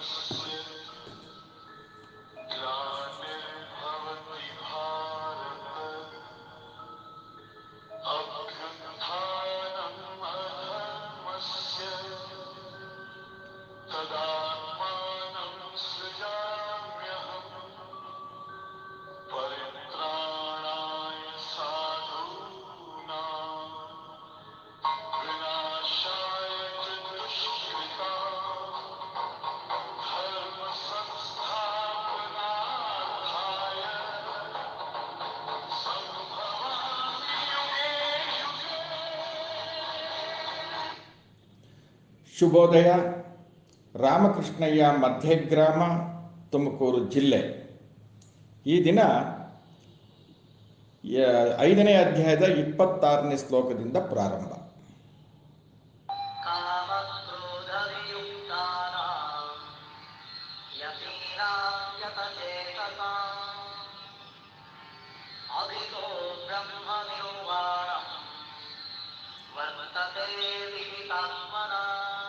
धर्मस्य ग्लानिर्भवति भारत अभ्युत्थानम् अधर्मस्य तदात्मानं सृजाम्यहम् परित्राणाय साधूनां विनाशाय च दुष्कृताम् धर्मसंस्थापनार्थाय सम्भवामि युगे युगे ಶುಭೋದಯ ರಾಮಕೃಷ್ಣಯ್ಯ ಮಧ್ಯಗ್ರಾಮ ತುಮಕೂರು ಜಿಲ್ಲೆ ಈ ದಿನ ಯ- ಐದನೇ ಅಧ್ಯಾಯದ ಇಪ್ಪತ್ತಾರನೇ ಶ್ಲೋಕದಿಂದ ಪ್ರಾರಂಭ कामक्रोधवियुक्तानां यतीनां यतचेतसाम् अभितो ब्रह्मनिर्वाणम् वर्तते विहितात्मना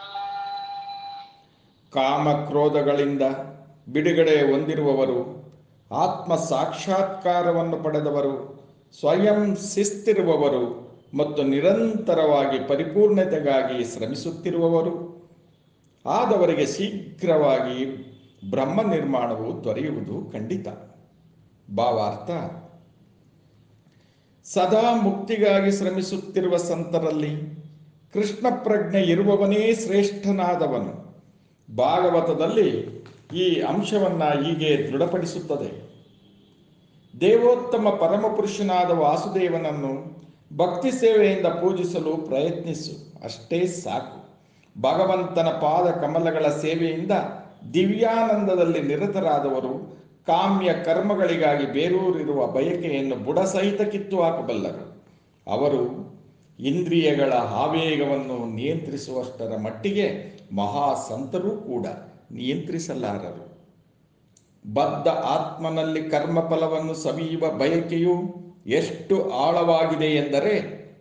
ಕಾಮಕ್ರೋಧಗಳಿಂದ ಬಿಡುಗಡೆ ಹೊಂದಿರುವವರು ಆತ್ಮ ಸಾಕ್ಷಾತ್ಕಾರವನ್ನು ಪಡೆದವರು ಸ್ವಯಂ ಶಿಸ್ತಿರುವವರು ಮತ್ತು ನಿರಂತರವಾಗಿ ಪರಿಪೂರ್ಣತೆಗಾಗಿ ಶ್ರಮಿಸುತ್ತಿರುವವರು ಆದವರಿಗೆ ಶೀಘ್ರವಾಗಿ ಬ್ರಹ್ಮ ನಿರ್ಮಾಣವು ದೊರೆಯುವುದು ಖಂಡಿತ ಭಾವಾರ್ಥ ಸದಾ ಮುಕ್ತಿಗಾಗಿ ಶ್ರಮಿಸುತ್ತಿರುವ ಸಂತರಲ್ಲಿ ಕೃಷ್ಣ ಪ್ರಜ್ಞೆ ಇರುವವನೇ ಶ್ರೇಷ್ಠನಾದವನು ಭಾಗವತದಲ್ಲಿ ಈ ಅಂಶವನ್ನ ಹೀಗೆ ದೃಢಪಡಿಸುತ್ತದೆ ದೇವೋತ್ತಮ ಪರಮಪುರುಷನಾದ ವಾಸುದೇವನನ್ನು ಭಕ್ತಿ ಸೇವೆಯಿಂದ ಪೂಜಿಸಲು ಪ್ರಯತ್ನಿಸು ಅಷ್ಟೇ ಸಾಕು ಭಗವಂತನ ಪಾದ ಕಮಲಗಳ ಸೇವೆಯಿಂದ ದಿವ್ಯಾನಂದದಲ್ಲಿ ನಿರತರಾದವರು ಕಾಮ್ಯ ಕರ್ಮಗಳಿಗಾಗಿ ಬೇರೂರಿರುವ ಬಯಕೆಯನ್ನು ಬುಡಸಹಿತ ಕಿತ್ತು ಹಾಕಬಲ್ಲರು ಅವರು ಇಂದ್ರಿಯಗಳ ಆವೇಗವನ್ನು ನಿಯಂತ್ರಿಸುವಷ್ಟರ ಮಟ್ಟಿಗೆ ಮಹಾಸಂತರೂ ಕೂಡ ನಿಯಂತ್ರಿಸಲಾರರು ಬದ್ಧ ಆತ್ಮನಲ್ಲಿ ಕರ್ಮಫಲವನ್ನು ಸವಿಯುವ ಬಯಕೆಯು ಎಷ್ಟು ಆಳವಾಗಿದೆ ಎಂದರೆ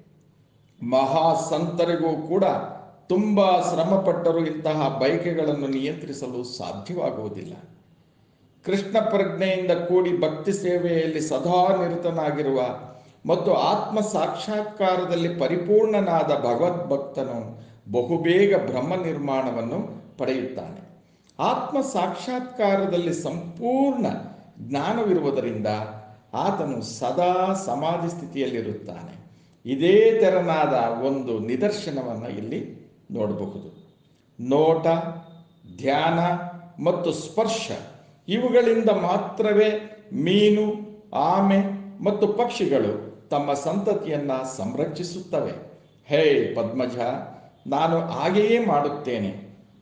ಮಹಾಸಂತರಿಗೂ ಕೂಡ ತುಂಬಾ ಶ್ರಮಪಟ್ಟರೂ ಇಂತಹ ಬಯಕೆಗಳನ್ನು ನಿಯಂತ್ರಿಸಲು ಸಾಧ್ಯವಾಗುವುದಿಲ್ಲ ಕೃಷ್ಣ ಪ್ರಜ್ಞೆಯಿಂದ ಕೂಡಿ ಭಕ್ತಿ ಸೇವೆಯಲ್ಲಿ ಸದಾ ನಿರತನಾಗಿರುವ ಮತ್ತು ಆತ್ಮ ಸಾಕ್ಷಾತ್ಕಾರದಲ್ಲಿ ಪರಿಪೂರ್ಣನಾದ ಭಗವದ್ಭಕ್ತನು ಬಹುಬೇಗ ಬ್ರಹ್ಮ ನಿರ್ಮಾಣವನ್ನು ಪಡೆಯುತ್ತಾನೆ ಆತ್ಮ ಸಾಕ್ಷಾತ್ಕಾರದಲ್ಲಿ ಸಂಪೂರ್ಣ ಜ್ಞಾನವಿರುವುದರಿಂದ ಆತನು ಸದಾ ಸಮಾಧಿ ಸ್ಥಿತಿಯಲ್ಲಿರುತ್ತಾನೆ ಇದೇ ತೆರನಾದ ಒಂದು ನಿದರ್ಶನವನ್ನು ಇಲ್ಲಿ ನೋಡಬಹುದು ನೋಟ ಧ್ಯಾನ ಮತ್ತು ಸ್ಪರ್ಶ ಇವುಗಳಿಂದ ಮಾತ್ರವೇ ಮೀನು ಆಮೆ ಮತ್ತು ಪಕ್ಷಿಗಳು ತಮ್ಮ ಸಂತತಿಯನ್ನ ಸಂರಕ್ಷಿಸುತ್ತವೆ ಹೇ ಪದ್ಮಜ ನಾನು ಹಾಗೆಯೇ ಮಾಡುತ್ತೇನೆ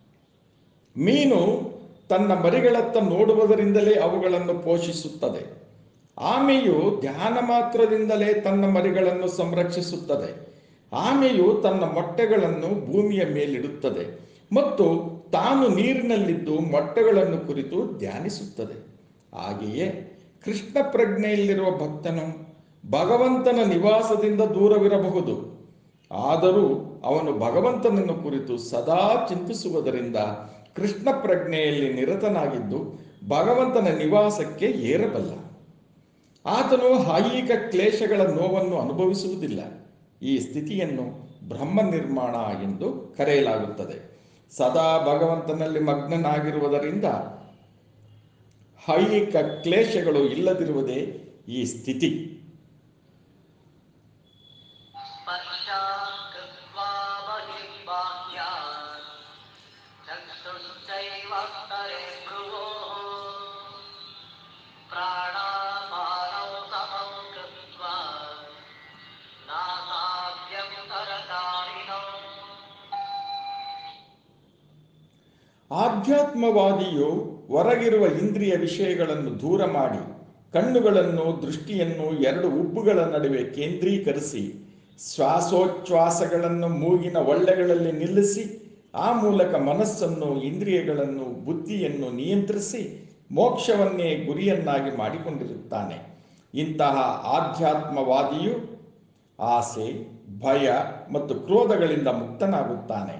ಮೀನು ತನ್ನ ಮರಿಗಳತ್ತ ನೋಡುವುದರಿಂದಲೇ ಅವುಗಳನ್ನು ಪೋಷಿಸುತ್ತದೆ ಆಮೆಯು ಧ್ಯಾನ ಮಾತ್ರದಿಂದಲೇ ತನ್ನ ಮರಿಗಳನ್ನು ಸಂರಕ್ಷಿಸುತ್ತದೆ ಆಮೆಯು ತನ್ನ ಮೊಟ್ಟೆಗಳನ್ನು ಭೂಮಿಯ ಮೇಲಿಡುತ್ತದೆ ಮತ್ತು ತಾನು ನೀರಿನಲ್ಲಿದ್ದು ಮೊಟ್ಟೆಗಳನ್ನು ಕುರಿತು ಧ್ಯಾನಿಸುತ್ತದೆ ಹಾಗೆಯೇ ಕೃಷ್ಣ ಪ್ರಜ್ಞೆಯಲ್ಲಿರುವ ಭಕ್ತನು ಭಗವಂತನ ನಿವಾಸದಿಂದ ದೂರವಿರಬಹುದು ಆದರೂ ಅವನು ಭಗವಂತನನ್ನು ಕುರಿತು ಸದಾ ಚಿಂತಿಸುವುದರಿಂದ ಕೃಷ್ಣ ಪ್ರಜ್ಞೆಯಲ್ಲಿ ನಿರತನಾಗಿದ್ದು ಭಗವಂತನ ನಿವಾಸಕ್ಕೆ ಏರಬಲ್ಲ ಆತನು ಐಹಿಕ ಕ್ಲೇಶಗಳ ನೋವನ್ನು ಅನುಭವಿಸುವುದಿಲ್ಲ ಈ ಸ್ಥಿತಿಯನ್ನು ಬ್ರಹ್ಮ ನಿರ್ಮಾಣ ಎಂದು ಕರೆಯಲಾಗುತ್ತದೆ ಸದಾ ಭಗವಂತನಲ್ಲಿ ಮಗ್ನನಾಗಿರುವುದರಿಂದ ಐಹಿಕ ಕ್ಲೇಶಗಳು ಇಲ್ಲದಿರುವುದೇ ಈ ಸ್ಥಿತಿ स्पर्शात् कृत्वा बहिर्बाह्यात् चक्षुश्चैव स्तरे भ्रुवोः प्राणापानौ समं कृत्वा नासाभ्यन्तरकारिणौ ಆಧ್ಯಾತ್ಮವಾದಿಯು ಹೊರಗಿರುವ ಇಂದ್ರಿಯ ವಿಷಯಗಳನ್ನು ದೂರ ಮಾಡಿ ಕಣ್ಣುಗಳನ್ನು ದೃಷ್ಟಿಯನ್ನು ಎರಡು ಉಬ್ಬುಗಳ ನಡುವೆ ಕೇಂದ್ರೀಕರಿಸಿ ಶ್ವಾಸೋಚ್ಛ್ವಾಸಗಳನ್ನು ಮೂಗಿನ ಒಳ್ಳೆಗಳಲ್ಲಿ ನಿಲ್ಲಿಸಿ ಆ ಮೂಲಕ ಮನಸ್ಸನ್ನು ಇಂದ್ರಿಯಗಳನ್ನು ಬುದ್ಧಿಯನ್ನು ನಿಯಂತ್ರಿಸಿ ಮೋಕ್ಷವನ್ನೇ ಗುರಿಯನ್ನಾಗಿ ಮಾಡಿಕೊಂಡಿರುತ್ತಾನೆ ಇಂತಹ ಆಧ್ಯಾತ್ಮವಾದಿಯು ಆಸೆ ಭಯ ಮತ್ತು ಕ್ರೋಧಗಳಿಂದ ಮುಕ್ತನಾಗುತ್ತಾನೆ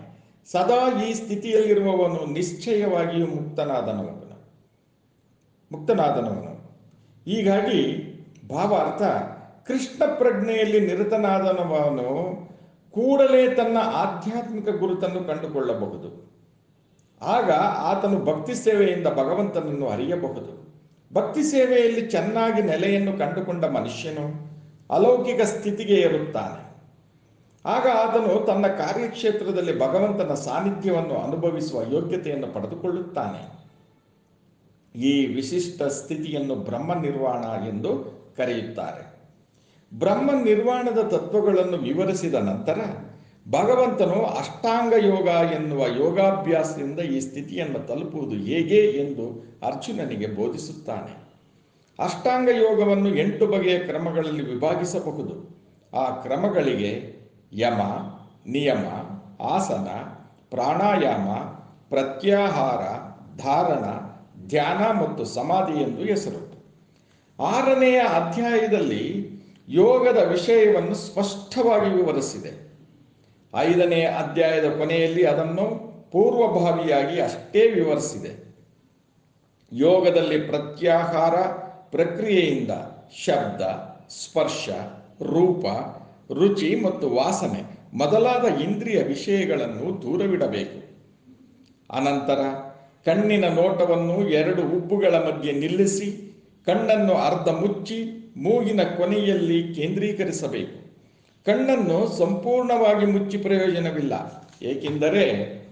ಸದಾ ಈ ಸ್ಥಿತಿಯಲ್ಲಿರುವವನು ನಿಶ್ಚಯವಾಗಿಯೂ ಮುಕ್ತನಾದನವನು ಮುಕ್ತನಾದನವನು ಹೀಗಾಗಿ ಭಾವಾರ್ಥ ಕೃಷ್ಣ ಪ್ರಜ್ಞೆಯಲ್ಲಿ ನಿರತನಾದನವನು ಕೂಡಲೇ ತನ್ನ ಆಧ್ಯಾತ್ಮಿಕ ಗುರುತನ್ನು ಕಂಡುಕೊಳ್ಳಬಹುದು ಆಗ ಆತನು ಭಕ್ತಿ ಸೇವೆಯಿಂದ ಭಗವಂತನನ್ನು ಅರಿಯಬಹುದು ಭಕ್ತಿ ಸೇವೆಯಲ್ಲಿ ಚೆನ್ನಾಗಿ ನೆಲೆಯನ್ನು ಕಂಡುಕೊಂಡ ಮನುಷ್ಯನು ಅಲೌಕಿಕ ಸ್ಥಿತಿಗೆ ಏರುತ್ತಾನೆ ಆಗ ಆತನು ತನ್ನ ಕಾರ್ಯಕ್ಷೇತ್ರದಲ್ಲಿ ಭಗವಂತನ ಸಾನ್ನಿಧ್ಯವನ್ನು ಅನುಭವಿಸುವ ಯೋಗ್ಯತೆಯನ್ನು ಪಡೆದುಕೊಳ್ಳುತ್ತಾನೆ ಈ ವಿಶಿಷ್ಟ ಸ್ಥಿತಿಯನ್ನು ಬ್ರಹ್ಮ ನಿರ್ವಾಣ ಎಂದು ಕರೆಯುತ್ತಾರೆ ಬ್ರಹ್ಮ ನಿರ್ವಾಣದ ತತ್ವಗಳನ್ನು ವಿವರಿಸಿದ ನಂತರ ಭಗವಂತನು ಅಷ್ಟಾಂಗ ಯೋಗ ಎನ್ನುವ ಯೋಗಾಭ್ಯಾಸದಿಂದ ಈ ಸ್ಥಿತಿಯನ್ನು ತಲುಪುವುದು ಹೇಗೆ ಎಂದು ಅರ್ಜುನನಿಗೆ ಬೋಧಿಸುತ್ತಾನೆ ಅಷ್ಟಾಂಗ ಯೋಗವನ್ನು ಎಂಟು ಬಗೆಯ ಕ್ರಮಗಳಲ್ಲಿ ವಿಭಾಗಿಸಬಹುದು ಆ ಕ್ರಮಗಳಿಗೆ ಯಮ ನಿಯಮ ಆಸನ ಪ್ರಾಣಾಯಾಮ ಪ್ರತ್ಯಾಹಾರ ಧಾರಣ ಧ್ಯಾನ ಮತ್ತು ಸಮಾಧಿ ಎಂದು ಹೆಸರು ಆರನೆಯ ಅಧ್ಯಾಯದಲ್ಲಿ ಯೋಗದ ವಿಷಯವನ್ನು ಸ್ಪಷ್ಟವಾಗಿ ವಿವರಿಸಿದೆ ಐದನೇ ಅಧ್ಯಾಯದ ಕೊನೆಯಲ್ಲಿ ಅದನ್ನು ಪೂರ್ವಭಾವಿಯಾಗಿ ಅಷ್ಟೇ ವಿವರಿಸಿದೆ ಯೋಗದಲ್ಲಿ ಪ್ರತ್ಯಾಹಾರ ಪ್ರಕ್ರಿಯೆಯಿಂದ ಶಬ್ದ ಸ್ಪರ್ಶ ರೂಪ ರುಚಿ ಮತ್ತು ವಾಸನೆ ಮೊದಲಾದ ಇಂದ್ರಿಯ ವಿಷಯಗಳನ್ನು ದೂರವಿಡಬೇಕು ಅನಂತರ ಕಣ್ಣಿನ ನೋಟವನ್ನು ಎರಡು ಉಬ್ಬುಗಳ ಮಧ್ಯೆ ನಿಲ್ಲಿಸಿ ಕಣ್ಣನ್ನು ಅರ್ಧ ಮುಚ್ಚಿ ಮೂಗಿನ ಕೊನೆಯಲ್ಲಿ ಕೇಂದ್ರೀಕರಿಸಬೇಕು ಕಣ್ಣನ್ನು ಸಂಪೂರ್ಣವಾಗಿ ಮುಚ್ಚಿ ಪ್ರಯೋಜನವಿಲ್ಲ ಏಕೆಂದರೆ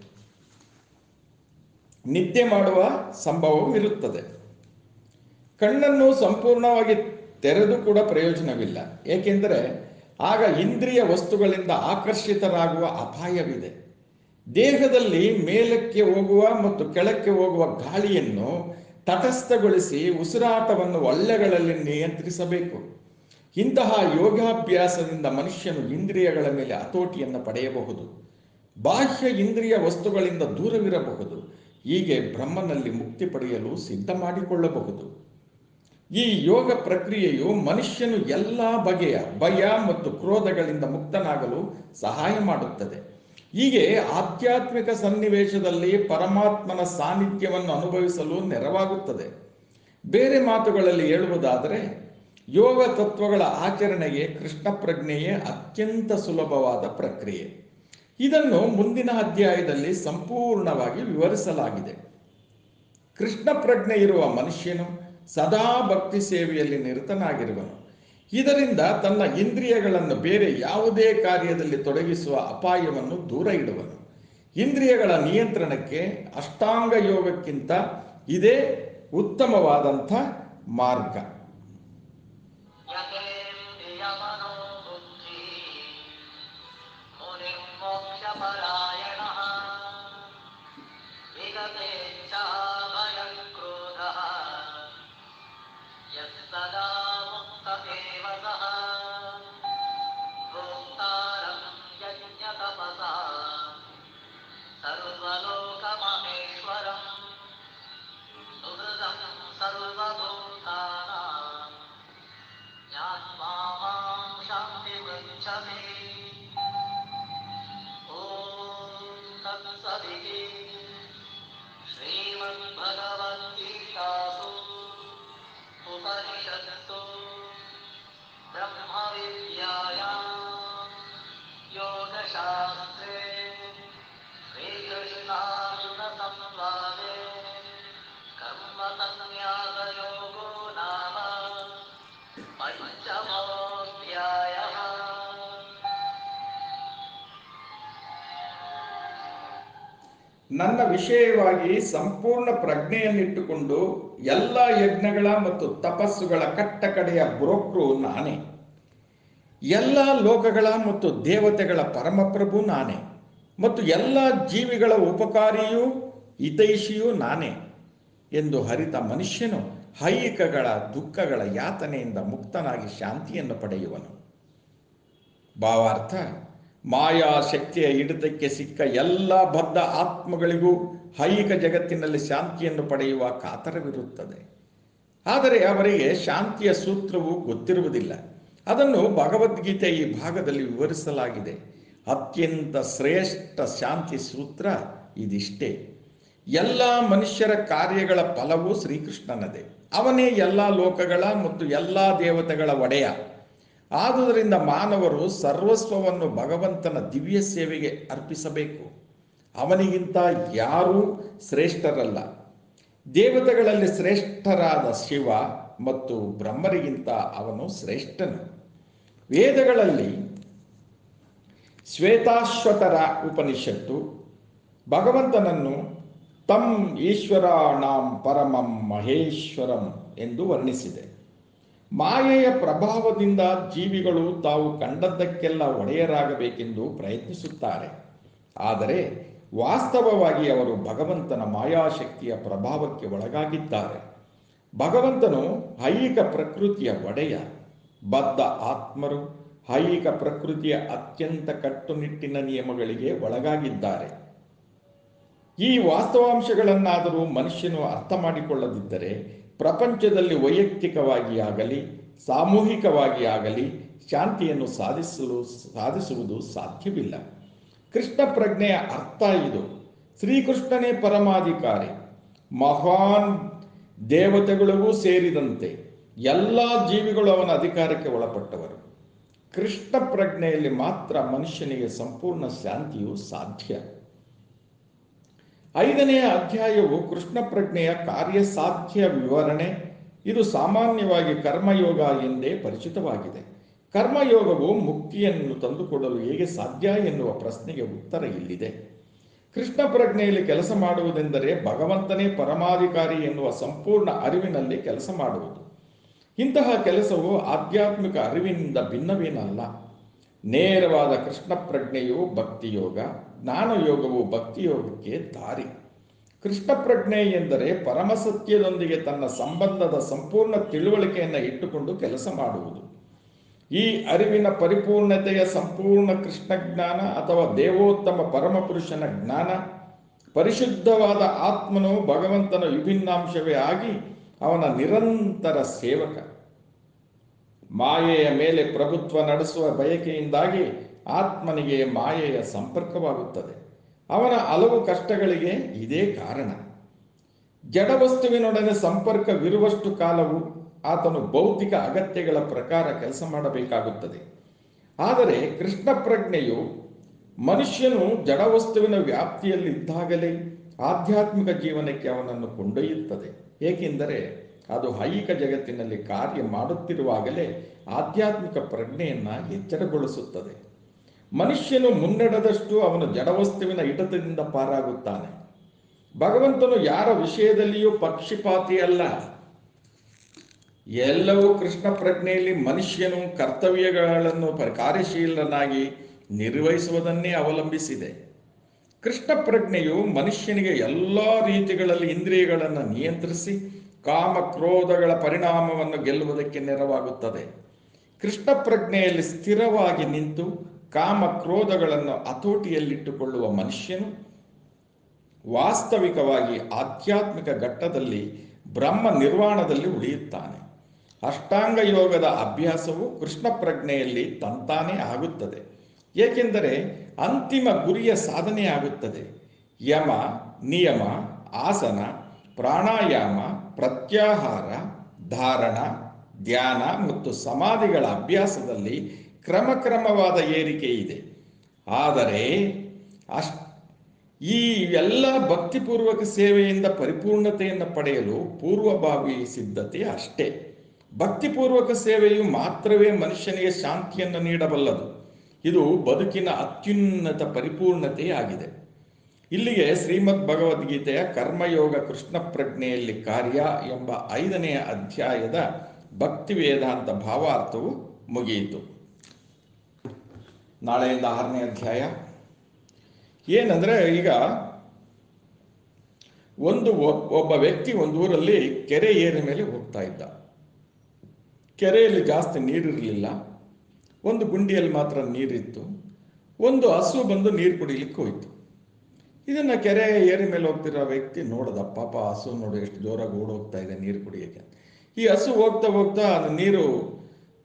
ನಿದ್ದೆ ಮಾಡುವ ಸಂಭವವಿರುತ್ತದೆ ಕಣ್ಣನ್ನು ಸಂಪೂರ್ಣವಾಗಿ ತೆರೆದು ಕೂಡ ಪ್ರಯೋಜನವಿಲ್ಲ ಏಕೆಂದರೆ ಆಗ ಇಂದ್ರಿಯ ವಸ್ತುಗಳಿಂದ ಆಕರ್ಷಿತರಾಗುವ ಅಪಾಯವಿದೆ ದೇಹದಲ್ಲಿ ಮೇಲಕ್ಕೆ ಹೋಗುವ ಮತ್ತು ಕೆಳಕ್ಕೆ ಹೋಗುವ ಗಾಳಿಯನ್ನು ತಟಸ್ಥಗೊಳಿಸಿ ಉಸಿರಾಟವನ್ನು ಒಳ್ಳೆಗಳಲ್ಲಿ ನಿಯಂತ್ರಿಸಬೇಕು ಇಂತಹ ಯೋಗಾಭ್ಯಾಸದಿಂದ ಮನುಷ್ಯನು ಇಂದ್ರಿಯಗಳ ಮೇಲೆ ಹತೋಟಿಯನ್ನು ಪಡೆಯಬಹುದು ಬಾಹ್ಯ ಇಂದ್ರಿಯ ವಸ್ತುಗಳಿಂದ ದೂರವಿರಬಹುದು ಹೀಗೆ ಬ್ರಹ್ಮನಲ್ಲಿ ಮುಕ್ತಿ ಪಡೆಯಲು ಸಿದ್ಧ ಮಾಡಿಕೊಳ್ಳಬಹುದು ಈ ಯೋಗ ಪ್ರಕ್ರಿಯೆಯು ಮನುಷ್ಯನು ಎಲ್ಲ ಬಗೆಯ ಭಯ ಮತ್ತು ಕ್ರೋಧಗಳಿಂದ ಮುಕ್ತನಾಗಲು ಸಹಾಯ ಮಾಡುತ್ತದೆ ಹೀಗೆ ಆಧ್ಯಾತ್ಮಿಕ ಸನ್ನಿವೇಶದಲ್ಲಿ ಪರಮಾತ್ಮನ ಸಾನ್ನಿಧ್ಯವನ್ನು ಅನುಭವಿಸಲು ನೆರವಾಗುತ್ತದೆ ಬೇರೆ ಮಾತುಗಳಲ್ಲಿ ಹೇಳುವುದಾದರೆ ಯೋಗ ತತ್ವಗಳ ಆಚರಣೆಗೆ ಕೃಷ್ಣ ಪ್ರಜ್ಞೆಯೇ ಅತ್ಯಂತ ಸುಲಭವಾದ ಪ್ರಕ್ರಿಯೆ ಇದನ್ನು ಮುಂದಿನ ಅಧ್ಯಾಯದಲ್ಲಿ ಸಂಪೂರ್ಣವಾಗಿ ವಿವರಿಸಲಾಗಿದೆ ಕೃಷ್ಣ ಪ್ರಜ್ಞೆ ಇರುವ ಮನುಷ್ಯನು ಸದಾ ಭಕ್ತಿ ಸೇವೆಯಲ್ಲಿ ನಿರತನಾಗಿರುವನು ಇದರಿಂದ ತನ್ನ ಇಂದ್ರಿಯಗಳನ್ನು ಬೇರೆ ಯಾವುದೇ ಕಾರ್ಯದಲ್ಲಿ ತೊಡಗಿಸುವ ಅಪಾಯವನ್ನು ದೂರ ಇಡುವನು ಇಂದ್ರಿಯಗಳ ನಿಯಂತ್ರಣಕ್ಕೆ ಅಷ್ಟಾಂಗ ಯೋಗಕ್ಕಿಂತ ಇದೇ ಉತ್ತಮವಾದಂಥ ಮಾರ್ಗ यतेन्द्रियमनो बुद्धिः मुनिर्मोक्षपरायणः विगतेच्छाभयं क्रोधः यत्सदा मुक्त एव सः भोक्तारं यज्ञतपसा सर्वलोकमहेश्वरम् सुहृदं सर्वभूतानां ज्ञात्वा मां शान्तिमृच्छति ॐ तत्सदिति श्रीमद्भगवद्गीतासु उपनिषत्सु ब्रह्मविद्यायां योगशास्त्रे श्रीकृष्णार्जुनसंवादे कर्मसन्न्यासयोगो नाम पञ्चमोऽध्यायः ನನ್ನ ವಿಷಯವಾಗಿ ಸಂಪೂರ್ಣ ಪ್ರಜ್ಞೆಯನ್ನಿಟ್ಟುಕೊಂಡು ಎಲ್ಲ ಯಜ್ಞಗಳ ಮತ್ತು ತಪಸ್ಸುಗಳ ಕಟ್ಟ ಕಡೆಯ ಬ್ರೋಕ್ರು ನಾನೇ ಎಲ್ಲ ಲೋಕಗಳ ಮತ್ತು ದೇವತೆಗಳ ಪರಮಪ್ರಭು ನಾನೇ ಮತ್ತು ಎಲ್ಲ ಜೀವಿಗಳ ಉಪಕಾರಿಯೂ ಹಿತೈಷಿಯೂ ನಾನೇ ಎಂದು ಹರಿತ ಮನುಷ್ಯನು ಐಹಿಕಗಳ ದುಃಖಗಳ ಯಾತನೆಯಿಂದ ಮುಕ್ತನಾಗಿ ಶಾಂತಿಯನ್ನು ಪಡೆಯುವನು ಭಾವಾರ್ಥ ಮಾಯಾ ಶಕ್ತಿಯ ಹಿಡಿತಕ್ಕೆ ಸಿಕ್ಕ ಎಲ್ಲ ಬದ್ಧ ಆತ್ಮಗಳಿಗೂ ಐಹಿಕ ಜಗತ್ತಿನಲ್ಲಿ ಶಾಂತಿಯನ್ನು ಪಡೆಯುವ ಕಾತರವಿರುತ್ತದೆ ಆದರೆ ಅವರಿಗೆ ಶಾಂತಿಯ ಸೂತ್ರವು ಗೊತ್ತಿರುವುದಿಲ್ಲ ಅದನ್ನು ಭಗವದ್ಗೀತೆ ಈ ಭಾಗದಲ್ಲಿ ವಿವರಿಸಲಾಗಿದೆ ಅತ್ಯಂತ ಶ್ರೇಷ್ಠ ಶಾಂತಿ ಸೂತ್ರ ಇದಿಷ್ಟೇ ಎಲ್ಲ ಮನುಷ್ಯರ ಕಾರ್ಯಗಳ ಫಲವು ಶ್ರೀಕೃಷ್ಣನದೇ ಅವನೇ ಎಲ್ಲ ಲೋಕಗಳ ಮತ್ತು ಎಲ್ಲ ದೇವತೆಗಳ ಒಡೆಯ ಆದುದರಿಂದ ಮಾನವರು ಸರ್ವಸ್ವವನ್ನು ಭಗವಂತನ ದಿವ್ಯ ಸೇವೆಗೆ ಅರ್ಪಿಸಬೇಕು ಅವನಿಗಿಂತ ಯಾರೂ ಶ್ರೇಷ್ಠರಲ್ಲ ದೇವತೆಗಳಲ್ಲಿ ಶ್ರೇಷ್ಠರಾದ ಶಿವ ಮತ್ತು ಬ್ರಹ್ಮರಿಗಿಂತ ಅವನು ಶ್ರೇಷ್ಠನು ವೇದಗಳಲ್ಲಿ ಶ್ವೇತಾಶ್ವತರ ಉಪನಿಷತ್ತು ಭಗವಂತನನ್ನು ತಮ್ ಈಶ್ವರಾಣಾಂ ಪರಮಂ ಮಹೇಶ್ವರಂ ಎಂದು ವರ್ಣಿಸಿದೆ ಮಾಯೆಯ ಪ್ರಭಾವದಿಂದ ಜೀವಿಗಳು ತಾವು ಕಂಡದ್ದಕ್ಕೆಲ್ಲ ಒಡೆಯರಾಗಬೇಕೆಂದು ಪ್ರಯತ್ನಿಸುತ್ತಾರೆ ಆದರೆ ವಾಸ್ತವವಾಗಿ ಅವರು ಭಗವಂತನ ಮಾಯಾಶಕ್ತಿಯ ಪ್ರಭಾವಕ್ಕೆ ಒಳಗಾಗಿದ್ದಾರೆ ಭಗವಂತನು ಐಹಿಕ ಪ್ರಕೃತಿಯ ಒಡೆಯ ಬದ್ಧ ಆತ್ಮರು ಐಹಿಕ ಪ್ರಕೃತಿಯ ಅತ್ಯಂತ ಕಟ್ಟುನಿಟ್ಟಿನ ನಿಯಮಗಳಿಗೆ ಒಳಗಾಗಿದ್ದಾರೆ ಈ ವಾಸ್ತವಾಂಶಗಳನ್ನಾದರೂ ಮನುಷ್ಯನು ಅರ್ಥ ಮಾಡಿಕೊಳ್ಳದಿದ್ದರೆ ಪ್ರಪಂಚದಲ್ಲಿ ವೈಯಕ್ತಿಕವಾಗಿ ಆಗಲಿ ಸಾಮೂಹಿಕವಾಗಿ ಆಗಲಿ ಶಾಂತಿಯನ್ನು ಸಾಧಿಸಲು ಸಾಧಿಸುವುದು ಸಾಧ್ಯವಿಲ್ಲ ಕೃಷ್ಣ ಪ್ರಜ್ಞೆಯ ಅರ್ಥ ಇದು ಶ್ರೀಕೃಷ್ಣನೇ ಪರಮಾಧಿಕಾರಿ ಮಹಾನ್ ದೇವತೆಗಳಿಗೂ ಸೇರಿದಂತೆ ಎಲ್ಲ ಜೀವಿಗಳು ಅವನ ಅಧಿಕಾರಕ್ಕೆ ಒಳಪಟ್ಟವರು ಕೃಷ್ಣ ಪ್ರಜ್ಞೆಯಲ್ಲಿ ಮಾತ್ರ ಮನುಷ್ಯನಿಗೆ ಸಂಪೂರ್ಣ ಶಾಂತಿಯು ಸಾಧ್ಯ ಐದನೆಯ ಅಧ್ಯಾಯವು ಕೃಷ್ಣ ಪ್ರಜ್ಞೆಯ ಕಾರ್ಯಸಾಧ್ಯ ವಿವರಣೆ ಇದು ಸಾಮಾನ್ಯವಾಗಿ ಕರ್ಮಯೋಗ ಎಂದೇ ಪರಿಚಿತವಾಗಿದೆ ಕರ್ಮಯೋಗವು ಮುಕ್ತಿಯನ್ನು ತಂದುಕೊಡಲು ಹೇಗೆ ಸಾಧ್ಯ ಎನ್ನುವ ಪ್ರಶ್ನೆಗೆ ಉತ್ತರ ಇಲ್ಲಿದೆ ಕೃಷ್ಣ ಪ್ರಜ್ಞೆಯಲ್ಲಿ ಕೆಲಸ ಮಾಡುವುದೆಂದರೆ ಭಗವಂತನೇ ಪರಮಾಧಿಕಾರಿ ಎನ್ನುವ ಸಂಪೂರ್ಣ ಅರಿವಿನಲ್ಲಿ ಕೆಲಸ ಮಾಡುವುದು ಇಂತಹ ಕೆಲಸವು ಆಧ್ಯಾತ್ಮಿಕ ಅರಿವಿನಿಂದ ಭಿನ್ನವೇನಲ್ಲ ನೇರವಾದ ಕೃಷ್ಣ ಪ್ರಜ್ಞೆಯು ಭಕ್ತಿಯೋಗ ಜ್ಞಾನಯೋಗವು ಭಕ್ತಿಯೋಗಕ್ಕೆ ದಾರಿ ಕೃಷ್ಣ ಪ್ರಜ್ಞೆ ಎಂದರೆ ಪರಮಸತ್ಯದೊಂದಿಗೆ ತನ್ನ ಸಂಬಂಧದ ಸಂಪೂರ್ಣ ತಿಳುವಳಿಕೆಯನ್ನು ಇಟ್ಟುಕೊಂಡು ಕೆಲಸ ಮಾಡುವುದು ಈ ಅರಿವಿನ ಪರಿಪೂರ್ಣತೆಯ ಸಂಪೂರ್ಣ ಕೃಷ್ಣ ಜ್ಞಾನ ಅಥವಾ ದೇವೋತ್ತಮ ಪರಮಪುರುಷನ ಜ್ಞಾನ ಪರಿಶುದ್ಧವಾದ ಆತ್ಮನು ಭಗವಂತನ ವಿಭಿನ್ನಾಂಶವೇ ಆಗಿ ಅವನ ನಿರಂತರ ಸೇವಕ ಮಾಯೆಯ ಮೇಲೆ ಪ್ರಭುತ್ವ ನಡೆಸುವ ಬಯಕೆಯಿಂದಾಗಿ ಆತ್ಮನಿಗೆ ಮಾಯೆಯ ಸಂಪರ್ಕವಾಗುತ್ತದೆ ಅವನ ಹಲವು ಕಷ್ಟಗಳಿಗೆ ಇದೇ ಕಾರಣ ಜಡವಸ್ತುವಿನೊಡನೆ ಸಂಪರ್ಕವಿರುವಷ್ಟು ಕಾಲವು ಆತನು ಭೌತಿಕ ಅಗತ್ಯಗಳ ಪ್ರಕಾರ ಕೆಲಸ ಮಾಡಬೇಕಾಗುತ್ತದೆ ಆದರೆ ಕೃಷ್ಣ ಪ್ರಜ್ಞೆಯು ಮನುಷ್ಯನು ಜಡವಸ್ತುವಿನ ವ್ಯಾಪ್ತಿಯಲ್ಲಿದ್ದಾಗಲೇ ಆಧ್ಯಾತ್ಮಿಕ ಜೀವನಕ್ಕೆ ಅವನನ್ನು ಕೊಂಡೊಯ್ಯುತ್ತದೆ ಏಕೆಂದರೆ ಅದು ಐಹಿಕ ಜಗತ್ತಿನಲ್ಲಿ ಕಾರ್ಯ ಮಾಡುತ್ತಿರುವಾಗಲೇ ಆಧ್ಯಾತ್ಮಿಕ ಪ್ರಜ್ಞೆಯನ್ನು ಎಚ್ಚರಗೊಳಿಸುತ್ತದೆ ಮನುಷ್ಯನು ಮುನ್ನಡೆದಷ್ಟು ಅವನು ಜಡವಸ್ತುವಿನ ಹಿಡಿತದಿಂದ ಪಾರಾಗುತ್ತಾನೆ ಭಗವಂತನು ಯಾರ ವಿಷಯದಲ್ಲಿಯೂ ಪಕ್ಷಪಾತಿ ಅಲ್ಲ ಎಲ್ಲವೂ ಕೃಷ್ಣ ಪ್ರಜ್ಞೆಯಲ್ಲಿ ಮನುಷ್ಯನು ಕರ್ತವ್ಯಗಳನ್ನು ಪ- ಕಾರ್ಯಶೀಲನಾಗಿ ನಿರ್ವಹಿಸುವುದನ್ನೇ ಅವಲಂಬಿಸಿದೆ ಕೃಷ್ಣ ಪ್ರಜ್ಞೆಯು ಮನುಷ್ಯನಿಗೆ ಎಲ್ಲ ರೀತಿಗಳಲ್ಲಿ ಇಂದ್ರಿಯಗಳನ್ನು ನಿಯಂತ್ರಿಸಿ ಕಾಮ ಕ್ರೋಧಗಳ ಪರಿಣಾಮವನ್ನು ಗೆಲ್ಲುವುದಕ್ಕೆ ನೆರವಾಗುತ್ತದೆ ಕೃಷ್ಣ ಪ್ರಜ್ಞೆಯಲ್ಲಿ ಸ್ಥಿರವಾಗಿ ನಿಂತು ಕಾಮ ಕ್ರೋಧಗಳನ್ನು ಹತೋಟಿಯಲ್ಲಿಟ್ಟುಕೊಳ್ಳುವ ಮನುಷ್ಯನು ವಾಸ್ತವಿಕವಾಗಿ ಆಧ್ಯಾತ್ಮಿಕ ಘಟ್ಟದಲ್ಲಿ ಬ್ರಹ್ಮ ನಿರ್ವಾಣದಲ್ಲಿ ಉಳಿಯುತ್ತಾನೆ ಅಷ್ಟಾಂಗ ಯೋಗದ ಅಭ್ಯಾಸವು ಕೃಷ್ಣ ಪ್ರಜ್ಞೆಯಲ್ಲಿ ತಂತಾನೇ ಆಗುತ್ತದೆ ಏಕೆಂದರೆ ಅಂತಿಮ ಗುರಿಯ ಸಾಧನೆ ಆಗುತ್ತದೆ ಯಮ ನಿಯಮ ಆಸನ ಪ್ರಾಣಾಯಾಮ ಪ್ರತ್ಯಾಹಾರ ಧಾರಣ ಧ್ಯಾನ ಮತ್ತು ಸಮಾಧಿಗಳ ಅಭ್ಯಾಸದಲ್ಲಿ ಕ್ರಮಕ್ರಮವಾದ ಏರಿಕೆ ಇದೆ ಆದರೆ ಅಶ್ ಈ ಎಲ್ಲ ಭಕ್ತಿಪೂರ್ವಕ ಸೇವೆಯಿಂದ ಪರಿಪೂರ್ಣತೆಯನ್ನು ಪಡೆಯಲು ಪೂರ್ವಭಾವಿ ಸಿದ್ಧತೆ ಅಷ್ಟೇ ಭಕ್ತಿಪೂರ್ವಕ ಸೇವೆಯು ಮಾತ್ರವೇ ಮನುಷ್ಯನಿಗೆ ಶಾಂತಿಯನ್ನು ನೀಡಬಲ್ಲದು ಇದು ಬದುಕಿನ ಅತ್ಯುನ್ನತ ಪರಿಪೂರ್ಣತೆಯಾಗಿದೆ ಇಲ್ಲಿಗೆ ಶ್ರೀಮದ್ ಭಗವದ್ಗೀತೆಯ ಕರ್ಮಯೋಗ ಕೃಷ್ಣ ಪ್ರಜ್ಞೆಯಲ್ಲಿ ಕಾರ್ಯ ಎಂಬ ಐದನೆಯ ಅಧ್ಯಾಯದ ಭಕ್ತಿ ವೇದಾಂತ ಭಾವಾರ್ಥವು ಮುಗಿಯಿತು ನಾಳೆಯಿಂದ ಆರನೇ ಅಧ್ಯಾಯ ಏನಂದ್ರೆ ಈಗ ಒಂದು ಒ- ಒಬ್ಬ ವ್ಯಕ್ತಿ ಒಂದು ಊರಲ್ಲಿ ಕೆರೆ ಏರಿ ಮೇಲೆ ಹೋಗ್ತಾ ಇದ್ದ ಕೆರೆಯಲ್ಲಿ ಜಾಸ್ತಿ ನೀರಿರಲಿಲ್ಲ ಒಂದು ಗುಂಡಿಯಲ್ಲಿ ಮಾತ್ರ ನೀರಿತ್ತು ಒಂದು ಹಸು ಬಂದು ನೀರು ಕುಡಿಲಿಕ್ಕೆ ಹೋಯ್ತು ಇದನ್ನ ಕೆರೆ ಏರಿ ಮೇಲೆ ಹೋಗ್ತಿರೋ ವ್ಯಕ್ತಿ ನೋಡದ ಪಾಪ ಹಸು ನೋಡಿ ಎಷ್ಟು ಜೋರಾಗಿ ಓಡೋಗ್ತಾ ಇದೆ ನೀರು ಕುಡಿಯೋಕ್ಕೆ ಈ ಹಸು ಹೋಗ್ತಾ ಹೋಗ್ತಾ ಅದು ನೀರು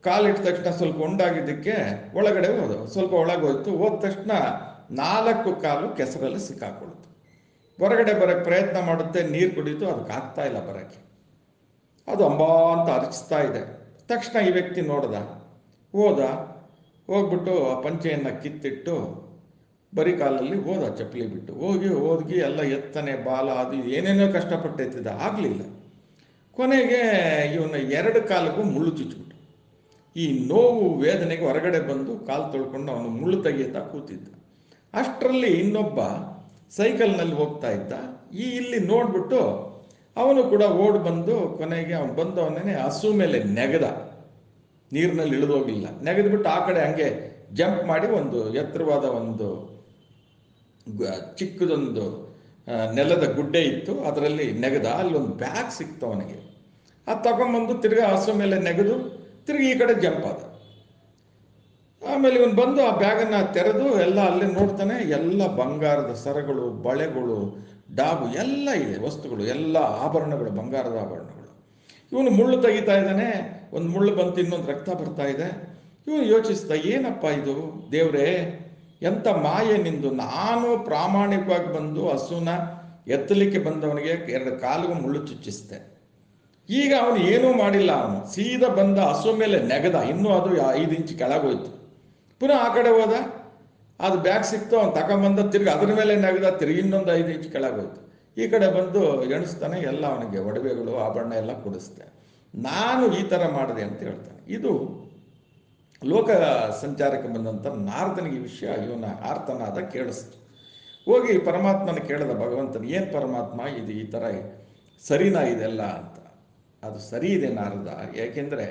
ಕಾಲಿಟ್ಟ ತಕ್ಷಣ ಸ್ವಲ್ಪ ಉಂಡಾಗಿದ್ದಕ್ಕೆ ಒಳಗಡೆ ಹೋದ ಸ್ವಲ್ಪ ಒಳಗೆ ಹೋಯ್ತು ಹೋದ ತಕ್ಷಣ ನಾಲ್ಕು ಕಾಲು ಕೆಸರಲ್ಲಿ ಸಿಕ್ಕಾಕೊಳ್ತು ಹೊರಗಡೆ ಬರೋಕ್ಕೆ ಪ್ರಯತ್ನ ಮಾಡುತ್ತೆ ನೀರು ಕುಡಿತು ಅದಕ್ಕೆ ಆಗ್ತಾ ಇಲ್ಲ ಬರೋಕ್ಕೆ ಅದು ಅಂಬಾ ಅಂತ ಅರಚಿಸ್ತಾ ಇದೆ ತಕ್ಷಣ ಈ ವ್ಯಕ್ತಿ ನೋಡ್ದ ಹೋದ ಹೋಗ್ಬಿಟ್ಟು ಆ ಪಂಚೆಯನ್ನು ಕಿತ್ತಿಟ್ಟು ಬರೀ ಕಾಲಲ್ಲಿ ಹೋದ ಚಪ್ಪಲಿ ಬಿಟ್ಟು ಹೋಗಿ ಹೋಗಿ ಎಲ್ಲ ಎತ್ತನೆ ಬಾಲ ಅದು ಏನೇನೋ ಕಷ್ಟಪಟ್ಟು ಎತ್ತಿದ ಆಗಲಿಲ್ಲ ಕೊನೆಗೆ ಇವನ ಎರಡು ಕಾಲಿಗೂ ಮುಳ್ಳು ಚುಚ್ಚಿಬಿಟ್ಟು ಈ ನೋವು ವೇದನೆಗೆ ಹೊರಗಡೆ ಬಂದು ಕಾಲು ತೊಳ್ಕೊಂಡು ಅವನು ಮುಳ್ಳು ತೆಗೆಯುತ್ತಾ ಕೂತಿದ್ದ ಅಷ್ಟರಲ್ಲಿ ಇನ್ನೊಬ್ಬ ಸೈಕಲ್ನಲ್ಲಿ ಹೋಗ್ತಾ ಇದ್ದ ಈ ಇಲ್ಲಿ ನೋಡ್ಬಿಟ್ಟು ಅವನು ಕೂಡ ಓಡ್ ಬಂದು ಕೊನೆಗೆ ಅವನು ಬಂದು ಅವನೇ ಹಸು ಮೇಲೆ ನೆಗೆದ ನೀರಿನಲ್ಲಿ ಇಳಿದೋಗಿಲ್ಲ ನೆಗೆದ್ಬಿಟ್ಟು ಆ ಕಡೆ ಹಂಗೆ ಜಂಪ್ ಮಾಡಿ ಒಂದು ಎತ್ತರವಾದ ಒಂದು ಗ- ಚಿಕ್ಕದೊಂದು ಆ, ನೆಲದ ಗುಡ್ಡೆ ಇತ್ತು ಅದರಲ್ಲಿ ನೆಗೆದ ಅಲ್ಲಿ ಒಂದು ಬ್ಯಾಗ್ ಸಿಕ್ತು ಅವನಿಗೆ ಅದು ತಗೊಂಬಂದು ತಿರ್ಗಾ ಹಸು ಮೇಲೆ ನೆಗೆದು ತಿರ್ಗಿ ಈ ಕಡೆ ಜಂಪ್ ಆದ ಆಮೇಲೆ ಇವನು ಬಂದು ಆ ಬ್ಯಾಗನ್ನು ತೆರೆದು ಎಲ್ಲ ಅಲ್ಲೇ ನೋಡ್ತಾನೆ ಎಲ್ಲ ಬಂಗಾರದ ಸರಗಳು ಬಳೆಗಳು ಡಾಬು ಎಲ್ಲ ಇದೆ ವಸ್ತುಗಳು ಎಲ್ಲ ಆಭರಣಗಳು ಬಂಗಾರದ ಆಭರಣಗಳು ಇವನು ಮುಳ್ಳು ತೆಗಿತಾ ಇದ್ದಾನೆ ಒಂದು ಮುಳ್ಳು ಬಂತು ಇನ್ನೊಂದು ರಕ್ತ ಬರ್ತಾ ಇದೆ ಇವನು ಯೋಚಿಸ್ತಾ ಏನಪ್ಪ ಇದು ದೇವ್ರೇ ಎಂಥ ಮಾಯೆ ನಿಂದು ನಾನು ಪ್ರಾಮಾಣಿಕವಾಗಿ ಬಂದು ಹಸುನ ಎತ್ತಲಿಕ್ಕೆ ಬಂದವನಿಗೆ ಎರಡು ಕಾಲಿಗೂ ಮುಳ್ಳು ಚುಚ್ಚಿಸ್ದೆ ಈಗ ಅವನು ಏನೂ ಮಾಡಿಲ್ಲ ಅವನು ಸೀದಾ ಬಂದ ಹಸು ಮೇಲೆ ನೆಗದ ಇನ್ನೂ ಅದು ಐದು ಇಂಚ್ ಕೆಳಗೋಯ್ತು ಪುನಃ ಆ ಕಡೆ ಹೋದ ಅದು ಬ್ಯಾಗ್ ಸಿಕ್ತು ಅವ್ನು ತಗೊಂಬಂದ ತಿರ್ಗಿ ಅದ್ರ ಮೇಲೆ ನೆಗದ ತಿರ್ಗಿ ಇನ್ನೊಂದು ಐದು ಇಂಚ್ ಕೆಳಗೋಯ್ತು ಈ ಕಡೆ ಬಂದು ಎಣಿಸ್ತಾನೆ ಎಲ್ಲ ಅವನಿಗೆ ಒಡವೆಗಳು ಆಭರಣ ಎಲ್ಲ ಕೊಡಿಸ್ದೆ ನಾನು ಈ ಥರ ಮಾಡಿದೆ ಅಂತ ಹೇಳ್ತಾನೆ ಇದು ಲೋಕ ಸಂಚಾರಕ್ಕೆ ಬಂದಂಥ ನಾರದನಿಗೆ ಈ ವಿಷಯ ಇವನ ಆರ್ತನಾದ ಕೇಳಿಸ್ತು ಹೋಗಿ ಪರಮಾತ್ಮನ ಕೇಳಿದ ಭಗವಂತನ ಏನು ಪರಮಾತ್ಮ ಇದು ಈ ಥರ ಸರಿನಾ ಇದೆಲ್ಲ ಅಂತ ಅದು ಸರಿ ಇದೆ ನಾರದ ಯಾಕೆಂದರೆ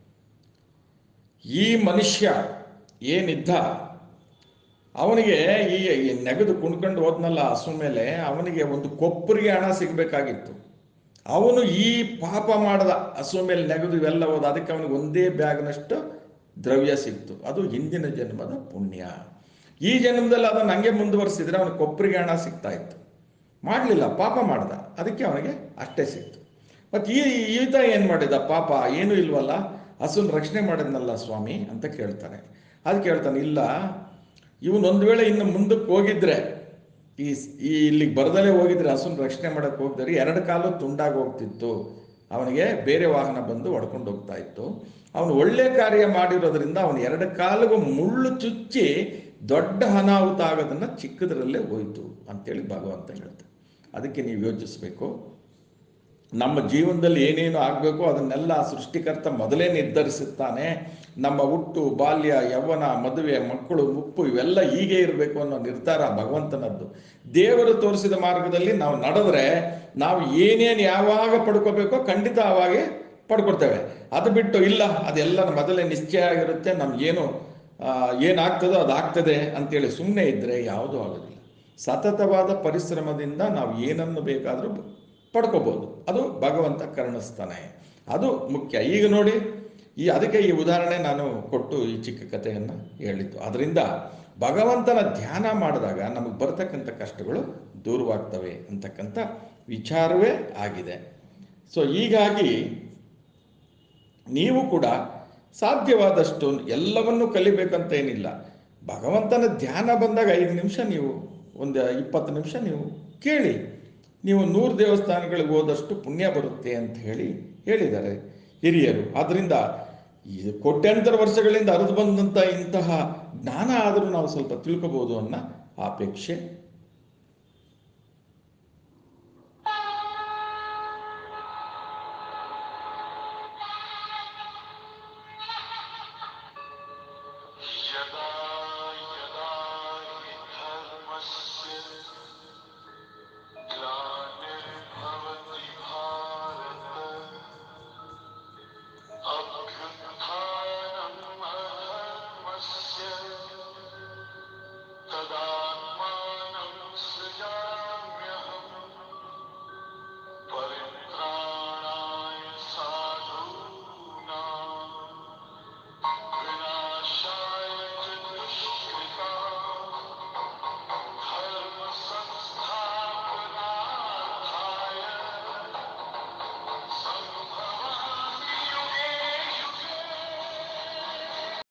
ಈ ಮನುಷ್ಯ ಏನಿದ್ದ ಅವನಿಗೆ ಈ ಈ ನೆಗೆದು ಕುಣ್ಕೊಂಡು ಹೋದ್ನಲ್ಲ ಹಸು ಮೇಲೆ ಅವನಿಗೆ ಒಂದು ಕೊಪ್ಪರಿಗೆ ಹಣ ಸಿಗಬೇಕಾಗಿತ್ತು ಅವನು ಈ ಪಾಪ ಮಾಡದ ಹಸು ಮೇಲೆ ನೆಗೆದು ಇವೆಲ್ಲ ಹೋದ ಅದಕ್ಕೆ ಅವನಿಗೆ ಒಂದೇ ಬ್ಯಾಗ್ನಷ್ಟು ದ್ರವ್ಯ ಸಿಕ್ತು ಅದು ಹಿಂದಿನ ಜನ್ಮದ ಪುಣ್ಯ ಈ ಜನ್ಮದಲ್ಲಿ ಅದನ್ನು ಹಂಗೆ ಮುಂದುವರಿಸಿದ್ರೆ ಅವನಿಗೆ ಕೊಪ್ಪರಿಗೆ ಹಣ ಸಿಗ್ತಾ ಇತ್ತು ಮಾಡಲಿಲ್ಲ ಪಾಪ ಮಾಡ್ದ ಅದಕ್ಕೆ ಅವನಿಗೆ ಅಷ್ಟೇ ಸಿಕ್ತು ಮತ್ತು ಈ ಈತ ಏನು ಮಾಡಿದ ಪಾಪ ಏನೂ ಇಲ್ವಲ್ಲ ಹಸುನ ರಕ್ಷಣೆ ಮಾಡಿದ್ನಲ್ಲ ಸ್ವಾಮಿ ಅಂತ ಕೇಳ್ತಾನೆ ಅದಕ್ಕೆ ಹೇಳ್ತಾನೆ ಇಲ್ಲ ಇವನು ಒಂದು ವೇಳೆ ಇನ್ನು ಮುಂದಕ್ಕೆ ಹೋಗಿದ್ರೆ ಈ ಈ ಇಲ್ಲಿಗೆ ಬರದಲ್ಲೇ ಹೋಗಿದ್ರೆ ಹಸುನ ರಕ್ಷಣೆ ಮಾಡಕ್ಕೆ ಹೋಗಿದ್ರೆ ಎರಡು ಕಾಲು ತುಂಡಾಗಿ ಹೋಗ್ತಿತ್ತು ಅವನಿಗೆ ಬೇರೆ ವಾಹನ ಬಂದು ಹೊಡ್ಕೊಂಡು ಹೋಗ್ತಾ ಇತ್ತು ಅವನು ಒಳ್ಳೆ ಕಾರ್ಯ ಮಾಡಿರೋದ್ರಿಂದ ಅವನು ಎರಡು ಕಾಲಿಗೂ ಮುಳ್ಳು ಚುಚ್ಚಿ ದೊಡ್ಡ ಅನಾಹುತ ಆಗೋದನ್ನ ಚಿಕ್ಕದರಲ್ಲೇ ಹೋಯ್ತು ಅಂತೇಳಿ ಭಗವಂತ ಹೇಳ್ತಾನೆ ಅದಕ್ಕೆ ನೀವು ಯೋಚಿಸ್ಬೇಕು ನಮ್ಮ ಜೀವನದಲ್ಲಿ ಏನೇನು ಆಗಬೇಕು ಅದನ್ನೆಲ್ಲ ಸೃಷ್ಟಿಕರ್ತ ಮೊದಲೇ ನಿರ್ಧರಿಸುತ್ತಾನೆ ನಮ್ಮ ಹುಟ್ಟು ಬಾಲ್ಯ ಯೌವನ ಮದುವೆ ಮಕ್ಕಳು ಮುಪ್ಪು ಇವೆಲ್ಲ ಹೀಗೆ ಇರಬೇಕು ಅನ್ನೋ ನಿರ್ಧಾರ ಭಗವಂತನದ್ದು ದೇವರು ತೋರಿಸಿದ ಮಾರ್ಗದಲ್ಲಿ ನಾವು ನಡೆದ್ರೆ ನಾವು ಏನೇನು ಯಾವಾಗ ಪಡ್ಕೋಬೇಕೋ ಖಂಡಿತ ಅವಾಗೆ ಪಡ್ಕೊಡ್ತೇವೆ ಅದು ಬಿಟ್ಟು ಇಲ್ಲ ಅದೆಲ್ಲ ಮೊದಲೇ ನಿಶ್ಚಯ ಆಗಿರುತ್ತೆ ನಮ್ಗೇನು ಆ, ಏನಾಗ್ತದೋ ಅದು ಆಗ್ತದೆ ಅಂತೇಳಿ ಸುಮ್ಮನೆ ಇದ್ದರೆ ಯಾವುದೂ ಆಗೋದಿಲ್ಲ ಸತತವಾದ ಪರಿಶ್ರಮದಿಂದ ನಾವು ಏನನ್ನು ಬೇಕಾದರೂ ಪಡ್ಕೋಬೋದು ಅದು ಭಗವಂತ ಕರುಣಿಸ್ತಾನೆ ಅದು ಮುಖ್ಯ ಈಗ ನೋಡಿ ಈ ಅದಕ್ಕೆ ಈ ಉದಾಹರಣೆ ನಾನು ಕೊಟ್ಟು ಈ ಚಿಕ್ಕ ಕಥೆಯನ್ನು ಹೇಳಿದ್ದು ಅದರಿಂದ ಭಗವಂತನ ಧ್ಯಾನ ಮಾಡಿದಾಗ ನಮಗೆ ಬರ್ತಕ್ಕಂಥ ಕಷ್ಟಗಳು ದೂರವಾಗ್ತವೆ ಅಂತಕ್ಕಂಥ ವಿಚಾರವೇ ಆಗಿದೆ ಸೊ ಹೀಗಾಗಿ ನೀವು ಕೂಡ ಸಾಧ್ಯವಾದಷ್ಟು ಎಲ್ಲವನ್ನೂ ಕಲಿಬೇಕಂತ ಏನಿಲ್ಲ ಭಗವಂತನ ಧ್ಯಾನ ಬಂದಾಗ ಐದು ನಿಮಿಷ ನೀವು ಒಂದು ಇಪ್ಪತ್ತು ನಿಮಿಷ ನೀವು ಕೇಳಿ ನೀವು ನೂರು ದೇವಸ್ಥಾನಗಳಿಗೆ ಹೋದಷ್ಟು ಪುಣ್ಯ ಬರುತ್ತೆ ಅಂತ ಹೇಳಿ ಹೇಳಿದ್ದಾರೆ ಹಿರಿಯರು ಆದ್ದರಿಂದ ಈ ಕೋಟ್ಯಾಂತರ ವರ್ಷಗಳಿಂದ ಹರಿದು ಬಂದಂಥ ಇಂತಹ ಜ್ಞಾನ ಆದರೂ ನಾವು ಸ್ವಲ್ಪ ತಿಳ್ಕೊಬೋದು ಅನ್ನೋ ಅಪೇಕ್ಷೆ